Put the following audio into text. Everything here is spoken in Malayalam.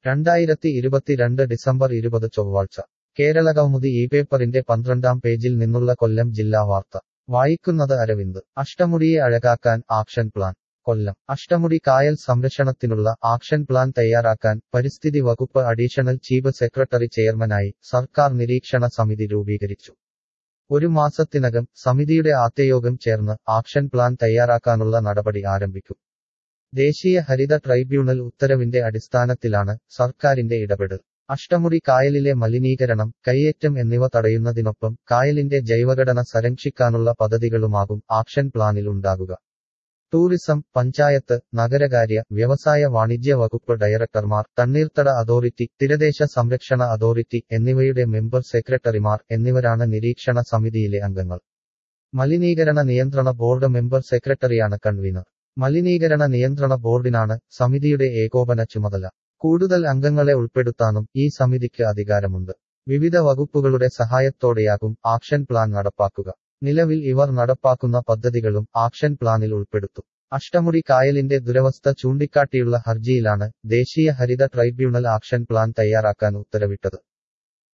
രണ്ടായിരത്തി ഇരുപത്തിരണ്ട് ഡിസംബർ ഇരുപത് ചൊവ്വാഴ്ച കേരള കൗമുദി ഈ പേപ്പറിന്റെ പന്ത്രണ്ടാം പേജിൽ നിന്നുള്ള കൊല്ലം ജില്ലാ വാർത്ത വായിക്കുന്നത് അരവിന്ദ് അഷ്ടമുടിയെ അഴകാക്കാൻ ആക്ഷൻ പ്ലാൻ കൊല്ലം അഷ്ടമുടി കായൽ സംരക്ഷണത്തിനുള്ള ആക്ഷൻ പ്ലാൻ തയ്യാറാക്കാൻ പരിസ്ഥിതി വകുപ്പ് അഡീഷണൽ ചീഫ് സെക്രട്ടറി ചെയർമാനായി സർക്കാർ നിരീക്ഷണ സമിതി രൂപീകരിച്ചു ഒരു മാസത്തിനകം സമിതിയുടെ ആദ്യയോഗം ചേർന്ന് ആക്ഷൻ പ്ലാൻ തയ്യാറാക്കാനുള്ള നടപടി ആരംഭിക്കും ദേശീയ ഹരിത ട്രൈബ്യൂണൽ ഉത്തരവിന്റെ അടിസ്ഥാനത്തിലാണ് സർക്കാരിന്റെ ഇടപെടൽ അഷ്ടമുടി കായലിലെ മലിനീകരണം കയ്യേറ്റം എന്നിവ തടയുന്നതിനൊപ്പം കായലിന്റെ ജൈവഘടന സംരക്ഷിക്കാനുള്ള പദ്ധതികളുമാകും ആക്ഷൻ പ്ലാനിൽ ഉണ്ടാകുക ടൂറിസം പഞ്ചായത്ത് നഗരകാര്യ വ്യവസായ വാണിജ്യ വകുപ്പ് ഡയറക്ടർമാർ തണ്ണീർത്തട അതോറിറ്റി തീരദേശ സംരക്ഷണ അതോറിറ്റി എന്നിവയുടെ മെമ്പർ സെക്രട്ടറിമാർ എന്നിവരാണ് നിരീക്ഷണ സമിതിയിലെ അംഗങ്ങൾ മലിനീകരണ നിയന്ത്രണ ബോർഡ് മെമ്പർ സെക്രട്ടറിയാണ് കൺവീനർ മലിനീകരണ നിയന്ത്രണ ബോർഡിനാണ് സമിതിയുടെ ഏകോപന ചുമതല കൂടുതൽ അംഗങ്ങളെ ഉൾപ്പെടുത്താനും ഈ സമിതിക്ക് അധികാരമുണ്ട് വിവിധ വകുപ്പുകളുടെ സഹായത്തോടെയാകും ആക്ഷൻ പ്ലാൻ നടപ്പാക്കുക നിലവിൽ ഇവർ നടപ്പാക്കുന്ന പദ്ധതികളും ആക്ഷൻ പ്ലാനിൽ ഉൾപ്പെടുത്തും അഷ്ടമുടി കായലിന്റെ ദുരവസ്ഥ ചൂണ്ടിക്കാട്ടിയുള്ള ഹർജിയിലാണ് ദേശീയ ഹരിത ട്രൈബ്യൂണൽ ആക്ഷൻ പ്ലാൻ തയ്യാറാക്കാൻ ഉത്തരവിട്ടത്